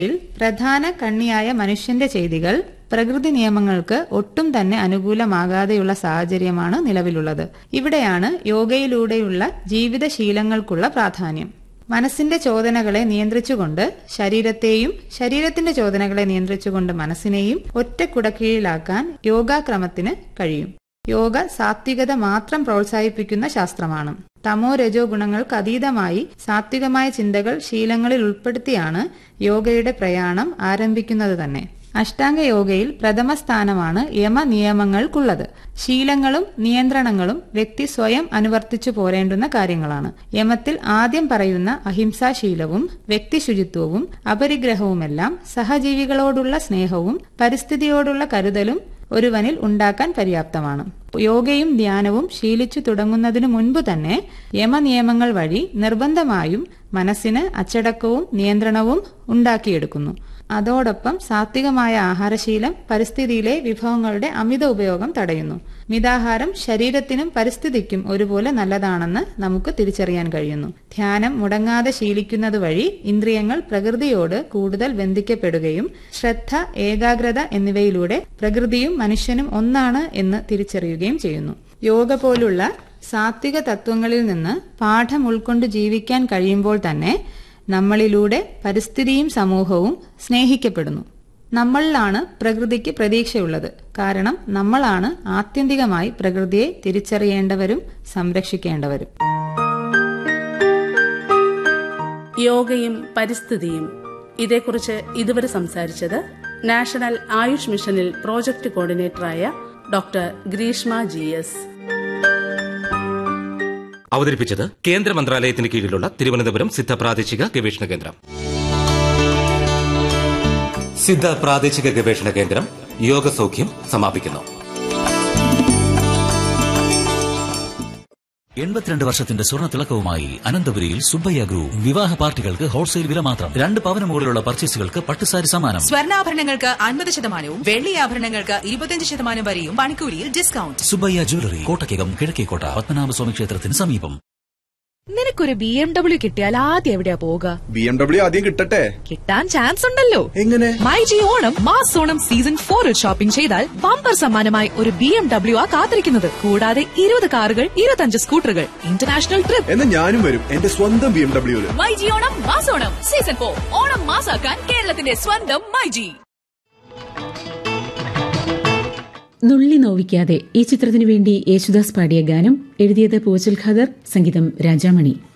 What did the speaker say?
യിൽ പ്രധാന കണ്ണിയായ മനുഷ്യന്റെ ചെയ്തികൾ പ്രകൃതി നിയമങ്ങൾക്ക് ഒട്ടും തന്നെ അനുകൂലമാകാതെയുള്ള സാഹചര്യമാണ് നിലവിലുള്ളത് ഇവിടെയാണ് യോഗയിലൂടെയുള്ള ജീവിതശീലങ്ങൾക്കുള്ള പ്രാധാന്യം മനസ്സിന്റെ ചോദനകളെ നിയന്ത്രിച്ചുകൊണ്ട് ശരീരത്തെയും ശരീരത്തിന്റെ ചോദനകളെ നിയന്ത്രിച്ചുകൊണ്ട് മനസ്സിനെയും ഒറ്റ കുടക്കീഴിലാക്കാൻ യോഗാക്രമത്തിന് കഴിയും യോഗ സാത്വികത മാത്രം പ്രോത്സാഹിപ്പിക്കുന്ന ശാസ്ത്രമാണ് തമോ രജോ ഗുണങ്ങൾക്ക് അതീതമായി സാത്വികമായ ചിന്തകൾ ശീലങ്ങളിൽ ഉൾപ്പെടുത്തിയാണ് യോഗയുടെ പ്രയാണം ആരംഭിക്കുന്നത് തന്നെ അഷ്ടാംഗ യോഗയിൽ പ്രഥമ സ്ഥാനമാണ് യമ നിയമങ്ങൾക്കുള്ളത് ശീലങ്ങളും നിയന്ത്രണങ്ങളും വ്യക്തി സ്വയം അനുവർത്തിച്ചു പോരേണ്ടുന്ന കാര്യങ്ങളാണ് യമത്തിൽ ആദ്യം പറയുന്ന അഹിംസാശീലവും വ്യക്തിശുചിത്വവും അപരിഗ്രഹവുമെല്ലാം സഹജീവികളോടുള്ള സ്നേഹവും പരിസ്ഥിതിയോടുള്ള കരുതലും ഒരുവനിൽ ഉണ്ടാക്കാൻ പര്യാപ്തമാണ് യോഗയും ധ്യാനവും ശീലിച്ചു തുടങ്ങുന്നതിനു മുൻപ് തന്നെ യമനിയമങ്ങൾ വഴി നിർബന്ധമായും മനസ്സിന് അച്ചടക്കവും നിയന്ത്രണവും ഉണ്ടാക്കിയെടുക്കുന്നു അതോടൊപ്പം സാത്വികമായ ആഹാരശീലം പരിസ്ഥിതിയിലെ വിഭവങ്ങളുടെ അമിത ഉപയോഗം തടയുന്നു മിതാഹാരം ശരീരത്തിനും പരിസ്ഥിതിക്കും ഒരുപോലെ നല്ലതാണെന്ന് നമുക്ക് തിരിച്ചറിയാൻ കഴിയുന്നു ധ്യാനം മുടങ്ങാതെ ശീലിക്കുന്നത് വഴി ഇന്ദ്രിയങ്ങൾ പ്രകൃതിയോട് കൂടുതൽ ബന്ധിക്കപ്പെടുകയും ശ്രദ്ധ ഏകാഗ്രത എന്നിവയിലൂടെ പ്രകൃതിയും മനുഷ്യനും ഒന്നാണ് എന്ന് തിരിച്ചറിയുകയും ചെയ്യുന്നു യോഗ പോലുള്ള സാത്വിക തത്വങ്ങളിൽ നിന്ന് പാഠം ഉൾക്കൊണ്ട് ജീവിക്കാൻ കഴിയുമ്പോൾ തന്നെ നമ്മളിലൂടെ പരിസ്ഥിതിയും സമൂഹവും സ്നേഹിക്കപ്പെടുന്നു നമ്മളിലാണ് പ്രകൃതിക്ക് പ്രതീക്ഷയുള്ളത് കാരണം നമ്മളാണ് ആത്യന്തികമായി പ്രകൃതിയെ തിരിച്ചറിയേണ്ടവരും സംരക്ഷിക്കേണ്ടവരും യോഗയും പരിസ്ഥിതിയും ഇതേക്കുറിച്ച് ഇതുവരെ സംസാരിച്ചത് നാഷണൽ ആയുഷ് മിഷനിൽ പ്രോജക്ട് കോർഡിനേറ്ററായ ഡോക്ടർ ഗ്രീഷ്മ ജി എസ് അവതരിപ്പിച്ചത് കേന്ദ്ര മന്ത്രാലയത്തിന് കീഴിലുള്ള തിരുവനന്തപുരം സിദ്ധ പ്രാദേശിക ഗവേഷണ കേന്ദ്രം സിദ്ധ പ്രാദേശിക ഗവേഷണ കേന്ദ്രം യോഗസൗഖ്യം സമാപിക്കുന്നു എൺപത്തിരണ്ട് വർഷത്തിന്റെ സ്വർണ്ണ തിളക്കവുമായി അനന്തപുരിയിൽ സുബ്ബയ്യ ഗ്രൂപ്പ് വിവാഹ പാർട്ടികൾക്ക് ഹോൾസെയിൽ വില മാത്രം രണ്ട് പവന് മുകളിലുള്ള പർച്ചേസുകൾക്ക് പട്ടുസാരി സമ്മാനം സ്വർണ്ണാഭരണങ്ങൾക്ക് അൻപത് ശതമാനവും വെള്ളി ആഭരണങ്ങൾക്ക് ഇരുപത്തിയഞ്ച് ശതമാനം വരെയും പണിക്കൂലിയിൽ ഡിസ്കൗണ്ട് സുബ്ബയ്യ ജ്വല്ലറി കോട്ടയ്ക്കകം കിഴക്കേക്കോട്ട പത്മനാഭസ്വാമി ക്ഷേത്രത്തിന് സമീപം നിനക്കൊരു ബി എം ഡബ്ല്യു കിട്ടിയാൽ ആദ്യം എവിടെയാ പോവുക ബി എം ഡബ്ല്യു ആദ്യം കിട്ടട്ടെ കിട്ടാൻ ചാൻസ് ഉണ്ടല്ലോ എങ്ങനെ my G Onam mass Onam season ഫോറിൽ ഷോപ്പിംഗ് ചെയ്താൽ ബമ്പർ സമ്മാനമായി ഒരു ബി എം ഡബ്ല്യു ആ കാത്തിരിക്കുന്നത് കൂടാതെ ഇരുപത് കാറുകൾ ഇരുപത്തഞ്ച് സ്കൂട്ടറുകൾ ഇന്റർനാഷണൽ ട്രിപ്പ് എന്നാ ഞാനും വരും എന്റെ സ്വന്തം ബി എം ഡബ്ല്യുവില് my G Onam mass Onam season four Onam മാസാക്കാൻ കേരളത്തിന്റെ സ്വന്തം മൈ ജി നുള്ളി നോവിക്കാതെ ഈ ചിത്രത്തിനു വേണ്ടി യേശുദാസ് പാടിയ ഗാനം എഴുതിയത് പോച്ചൽ ഖദർ സംഗീതം രാജാമണി